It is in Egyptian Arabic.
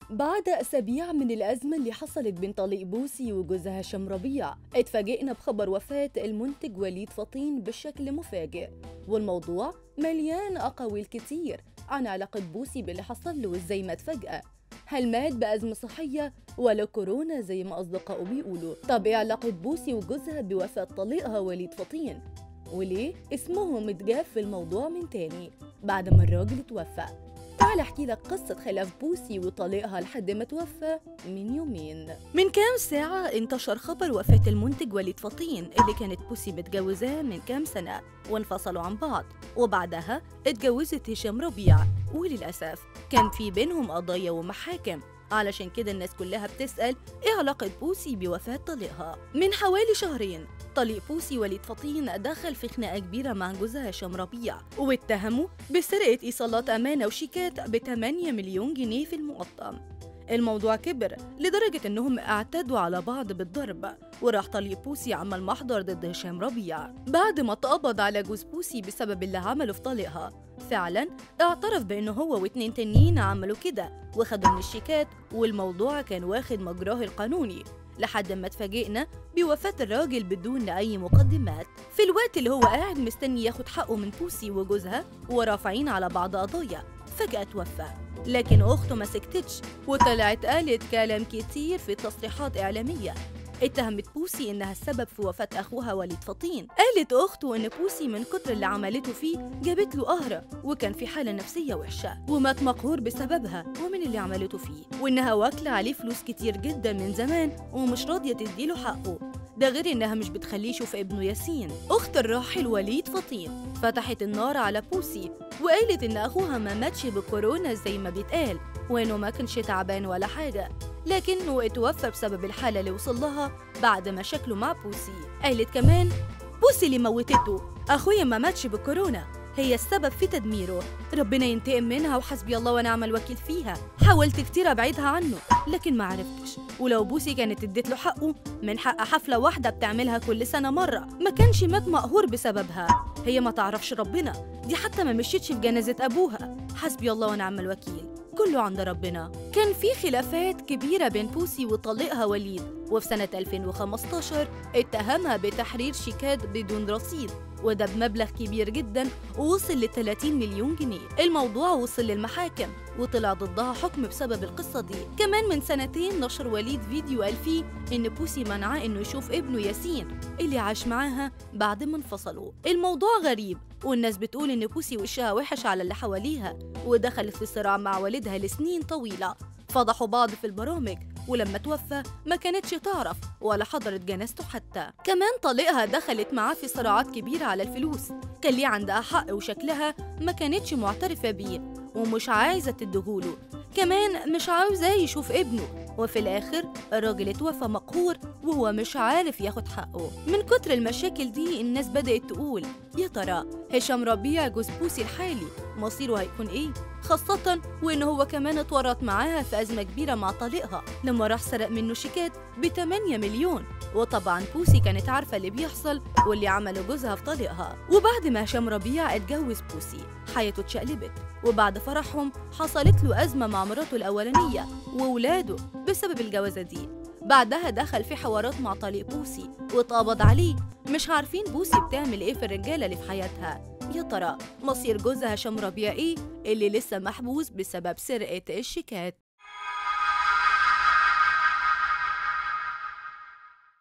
بعد أسابيع من الأزمة اللي حصلت بين طليق بوسي وجوزها هشام ربيع اتفاجئنا بخبر وفاة المنتج وليد فطين بشكل مفاجئ والموضوع مليان أقاويل كتير عن علاقة بوسي باللي حصل له وإزاي مات فجأة هل مات بأزمة صحية ولا كورونا زي ما أصدقائه بيقولوا طب إيه علاقة بوسي وجوزها بوفاة طليقها وليد فطين وليه اسمهم اتجاب في الموضوع من تاني بعد ما الراجل توفى تعال احكي لك قصة خلاف بوسي وطليقها لحد ما توفى من يومين من كام ساعة انتشر خبر وفاة المنتج وليد فطين اللي كانت بوسي متجوزاه من كام سنة وانفصلوا عن بعض وبعدها اتجوزت هشام ربيع وللأسف كان في بينهم قضايا ومحاكم علشان كده الناس كلها بتسأل ايه علاقة بوسي بوفاة طليقها من حوالي شهرين طليق بوسي وليد فطين دخل في خناقة كبيرة مع جوزها هشام ربيع واتهموا بسرقة إيصالات أمانة وشيكات ب 8 مليون جنيه في المقطم الموضوع كبر لدرجة إنهم اعتدوا على بعض بالضرب وراح طليق بوسي عمل محضر ضد هشام ربيع بعد ما اتقبض على جوز بوسي بسبب اللي عمله في طليقها فعلا اعترف بانه هو واتنين تانيين عملوا كده وخدوا من الشيكات والموضوع كان واخد مجراه القانوني لحد ما اتفاجئنا بوفاة الراجل بدون أي مقدمات في الوقت اللي هو قاعد مستني ياخد حقه من بوسي وجوزها ورافعين على بعض قضايا فجأة توفى لكن أخته ما سكتتش وطلعت قالت كلام كتير في تصريحات إعلامية اتهمت بوسي انها السبب في وفاة اخوها وليد فطين قالت اخته ان بوسي من كتر اللي عملته فيه جابت له قهرة وكان في حالة نفسية وحشة ومات مقهور بسببها ومن اللي عملته فيه وانها واكلة عليه فلوس كتير جدا من زمان ومش راضية تديله حقه ده غير انها مش بتخليه يشوف ابنه ياسين اخت الراحل وليد فطين فتحت النار على بوسي وقالت ان اخوها ما ماتش بكورونا زي ما بيتقال وانه ما كانش تعبان ولا حاجه لكنه اتوفى بسبب الحالة اللي وصل لها بعد مشاكله مع بوسي قالت كمان بوسي اللي موتته أخويا ما ماتش بالكورونا هي السبب في تدميره ربنا ينتقم منها وحسبي الله ونعم الوكيل فيها حاولت كتير أبعدها عنه لكن ما عرفتش ولو بوسي كانت اديت له حقه من حق حفلة واحدة بتعملها كل سنة مرة ما كانش مات مقهور بسببها هي ما تعرفش ربنا دي حتى ما مشيتش في جنازة أبوها حسبي الله ونعم الوكيل كله عند ربنا كان في خلافات كبيرة بين بوسي وطليقها وليد وفي سنة 2015 اتهمها بتحرير شيكات بدون رصيد وده بمبلغ كبير جدا ووصل ل 30 مليون جنيه الموضوع وصل للمحاكم وطلع ضدها حكم بسبب القصة دي كمان من سنتين نشر وليد فيديو قال فيه إن بوسي منعاه إنه يشوف ابنه ياسين اللي عاش معاها بعد ما انفصلوا الموضوع غريب والناس بتقول إن بوسي وشها وحش على اللي حواليها ودخلت في صراع مع والدها لسنين طويلة فضحوا بعض في البرامج ولما توفى ما كانتش تعرف ولا حضرت جنازته حتى كمان طليقها دخلت معاه في صراعات كبيرة على الفلوس كان ليه عندها حق وشكلها ما كانتش معترفة بيه ومش عايزة تديهوله كمان مش عاوزاه يشوف ابنه وفي الآخر الراجل اتوفى مقهور وهو مش عارف ياخد حقه من كتر المشاكل دي الناس بدأت تقول يا ترى هشام ربيع جوز بوسي الحالي مصيره هيكون ايه خاصة وإن هو كمان اتورط معاها في أزمة كبيرة مع طليقها لما راح سرق منه شيكات ب 8 مليون وطبعا بوسي كانت عارفة اللي بيحصل واللي عمله جوزها في طليقها وبعد ما هشام ربيع اتجوز بوسي حياته اتشقلبت وبعد فرحهم حصلت له أزمة مع مراته الأولانية وولاده بسبب الجوازة دي بعدها دخل في حوارات مع طليق بوسي واتقبض عليه مش عارفين بوسي بتعمل ايه في الرجالة اللي في حياتها يا ترى مصير جوزها هشام ربيع ايه اللي لسه محبوس بسبب سرقة الشيكات